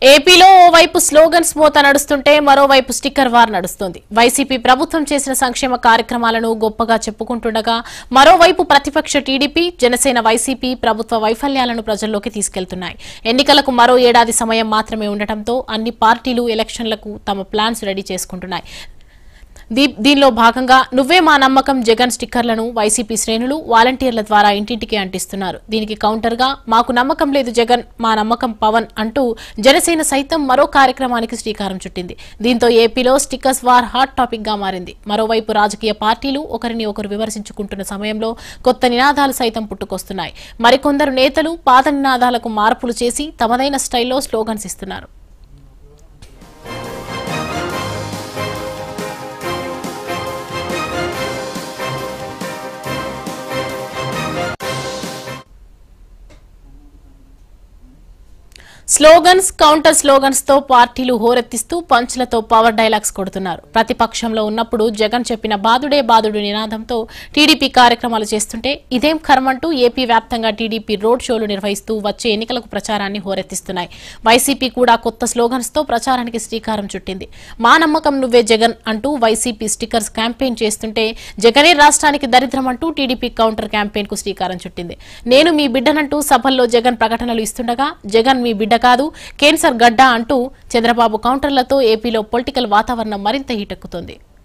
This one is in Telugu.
ఏపీలో ఓవైపు స్లోగన్స్ మోత నడుస్తుంటే మరోవైపు స్టిక్కర్ వార్ నడుస్తోంది వైసీపీ ప్రభుత్వం చేసిన సంక్షేమ కార్యక్రమాలను గొప్పగా చెప్పుకుంటుండగా మరోవైపు ప్రతిపక్ష టీడీపీ జనసేన వైసీపీ ప్రభుత్వ వైఫల్యాలను ప్రజల్లోకి తీసుకెళ్తున్నాయి ఎన్నికలకు మరో ఏడాది సమయం మాత్రమే ఉండటంతో అన్ని పార్టీలు ఎలక్షన్లకు తమ ప్లాన్స్ రెడీ చేసుకుంటున్నాయి దీ- దీనిలో భాగంగా నువ్వే మా నమ్మకం జగన్ స్టిక్కర్లను వైసీపీ శ్రేణులు వాలంటీర్ల ద్వారా ఇంటింటికి అంటిస్తున్నారు దీనికి కౌంటర్గా మాకు నమ్మకం లేదు జగన్ మా నమ్మకం పవన్ అంటూ జనసేన సైతం మరో కార్యక్రమానికి శ్రీకారం చుట్టింది దీంతో ఏపీలో స్టిక్కర్స్ వార్ హాట్ టాపిక్ గా మారింది మరోవైపు రాజకీయ పార్టీలు ఒకరిని ఒకరు విమర్శించుకుంటున్న సమయంలో కొత్త నినాదాలు సైతం పుట్టుకొస్తున్నాయి మరికొందరు నేతలు పాత నినాదాలకు మార్పులు చేసి తమదైన స్టైల్లో స్లోగన్స్ ఇస్తున్నారు స్లోగన్స్ కౌంటర్ స్లోగన్స్ తో పార్టీలు హోరెత్తిస్తూ పంచ్లతో పవర్ డైలాగ్స్ కొడుతున్నారు ప్రతిపక్షంలో ఉన్నప్పుడు జగన్ చెప్పిన బాదుడే బాదుడు నినాదంతో టీడీపీ కార్యక్రమాలు చేస్తుంటే ఇదేం కర్మంటూ ఏపీ వ్యాప్తంగా టీడీపీ రోడ్ షోలు నిర్వహిస్తూ వచ్చే ఎన్నికలకు ప్రచారాన్ని హోరెత్తిస్తున్నాయి వైసీపీ కూడా కొత్త స్లోగన్స్ తో ప్రచారానికి శ్రీకారం చుట్టింది మా నమ్మకం నువ్వే జగన్ అంటూ వైసీపీ స్టిక్కర్స్ క్యాంపెయిన్ చేస్తుంటే జగనే రాష్ట్రానికి దరిద్రం అంటూ టీడీపీ కౌంటర్ క్యాంపెయిన్ కు శ్రీకారం చుట్టింది నేను మీ బిడ్డనంటూ సభల్లో జగన్ ప్రకటనలు ఇస్తుండగా జగన్ మీ బిడ్డ కాదు కేన్సర్ గడ్డ అంటూ చంద్రబాబు కౌంటర్లతో ఏపీలో పొలిటికల్ వాతావరణం మరింత హీటెక్కుతోంది